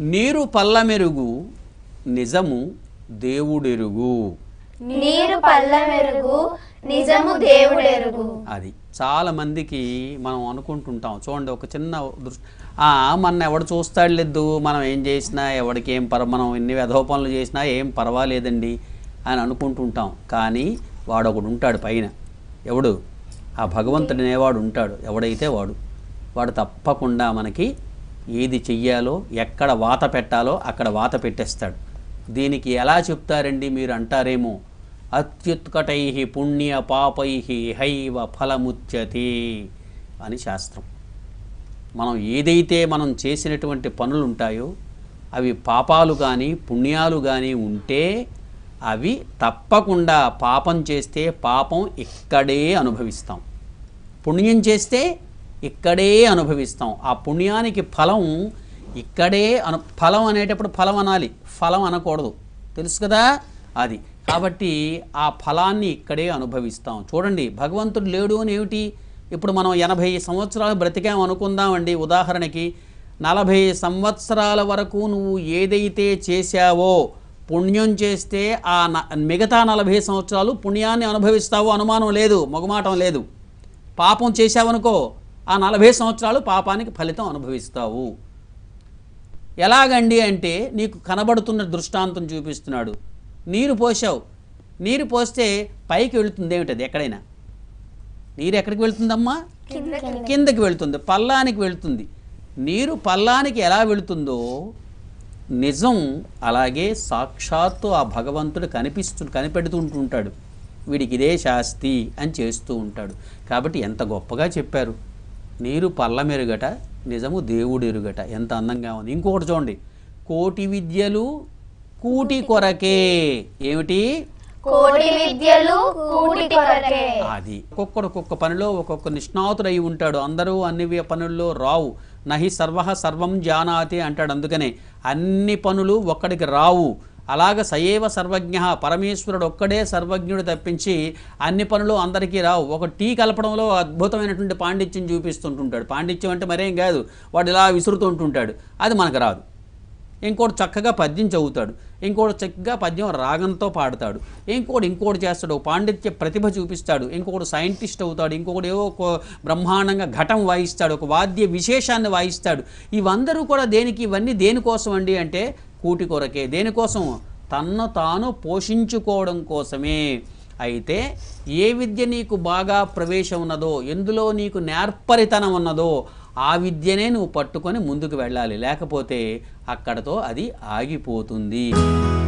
నీరు పల్లమెరుగు నిజము దేవుడెరుగు నీరు పల్ల మెరుగు నిజము దేవుడెరుగు అది చాలా మందికి మనం అనుకుంటుంటాం చూడండి ఒక చిన్న దృష్టి ఆ మన ఎవడు చూస్తాడు లేదు మనం ఏం చేసినా ఎవడికి ఏం పర మనం ఎన్ని వెధవ పనులు చేసినా ఏం పర్వాలేదండి అని అనుకుంటుంటాం కానీ వాడు ఒకడు ఉంటాడు పైన ఎవడు ఆ భగవంతుడు అనేవాడు ఉంటాడు ఎవడైతే వాడు వాడు తప్పకుండా మనకి ఏది చెయ్యాలో ఎక్కడ వాత పెట్టాలో అక్కడ వాత పెట్టేస్తాడు దీనికి ఎలా చెప్తారండి మీరు అంటారేమో అత్యుత్కటై పుణ్య పాపై హైవ ఫలముచ్యతే అని శాస్త్రం మనం ఏదైతే మనం చేసినటువంటి పనులు ఉంటాయో అవి పాపాలు కానీ పుణ్యాలు కానీ ఉంటే అవి తప్పకుండా పాపం చేస్తే పాపం ఇక్కడే అనుభవిస్తాం పుణ్యం చేస్తే ఇక్కడే అనుభవిస్తాం ఆ పుణ్యానికి ఫలం ఇక్కడే అను ఫలం అనేటప్పుడు ఫలం అనాలి ఫలం అనకూడదు తెలుసు కదా అది కాబట్టి ఆ ఫలాన్ని ఇక్కడే అనుభవిస్తాం చూడండి భగవంతుడు లేడు అని ఏమిటి ఇప్పుడు మనం ఎనభై సంవత్సరాలు బ్రతికాం అనుకుందామండి ఉదాహరణకి నలభై సంవత్సరాల వరకు నువ్వు ఏదైతే చేశావో పుణ్యం చేస్తే ఆ న- మిగతా నలభై సంవత్సరాలు పుణ్యాన్ని అనుభవిస్తావు అనుమానం లేదు మొగమాటం లేదు పాపం చేశావనుకో ఆ నలభై సంవత్సరాలు పాపానికి ఫలితం అనుభవిస్తావు ఎలాగండి అంటే నీకు కనబడుతున్న దృష్టాంతం చూపిస్తున్నాడు నీరు పోసావు నీరు పోస్తే పైకి వెళుతుంది ఏమిటది ఎక్కడైనా నీరు ఎక్కడికి వెళ్తుందమ్మా కిందకి వెళ్తుంది పల్లానికి వెళ్తుంది నీరు పల్లానికి ఎలా వెళుతుందో నిజం అలాగే సాక్షాత్తు ఆ భగవంతుడు కనిపిస్తు కనిపెడుతుంటుంటాడు వీడికి ఇదే శాస్తి అని చేస్తూ ఉంటాడు కాబట్టి ఎంత గొప్పగా చెప్పారు నీరు పల్ల మెరుగట నిజము దేవుడు ఎరుగట ఎంత అందంగా ఉంది ఇంకొకటి చూడండి కోటి విద్యలు కూటి కొరకే ఏమిటి కోటి విద్యలు కూటి కొరకే అది ఒక్కొక్కడు ఒక్కొక్క పనిలో ఒక్కొక్క నిష్ణాతుడు అయి ఉంటాడు అందరూ అన్ని వి- పనుల్లో రావు నహి సర్వ సర్వం జానాతి అంటాడు అందుకనే అన్ని పనులు ఒక్కడికి రావు అలాగ సయేవ సర్వజ్ఞ పరమేశ్వరుడు ఒక్కడే సర్వజ్ఞుడు తప్పించి అన్ని పనులు అందరికీ రావు ఒక టీ కలపడంలో అద్భుతమైనటువంటి పాండిత్యం చూపిస్తుంటుంటాడు పాండిత్యం అంటే మరేం కాదు వాడు ఇలా విసురుతుంటుంటాడు అది మనకు రాదు ఇంకోటి చక్కగా పద్యం చదువుతాడు ఇంకోటి చక్కగా పద్యం రాగంతో పాడతాడు ఇంకోటి ఇంకోటి చేస్తాడు ఒక పాండిత్య ప్రతిభ చూపిస్తాడు ఇంకొకటి సైంటిస్ట్ అవుతాడు ఇంకొకటి ఏవో ఒక బ్రహ్మాండంగా ఘటం వాయిస్తాడు ఒక వాద్య విశేషాన్ని వాయిస్తాడు ఇవందరూ కూడా దేనికి ఇవన్నీ దేనికోసం అండి అంటే కూటి కొరకే దేనికోసం తన్ను తాను పోషించుకోవడం కోసమే అయితే ఏ విద్య నీకు బాగా ప్రవేశం ఉన్నదో ఎందులో నీకు నేర్పరితనం ఉన్నదో ఆ విద్యనే నువ్వు పట్టుకొని ముందుకు వెళ్ళాలి లేకపోతే అక్కడతో అది ఆగిపోతుంది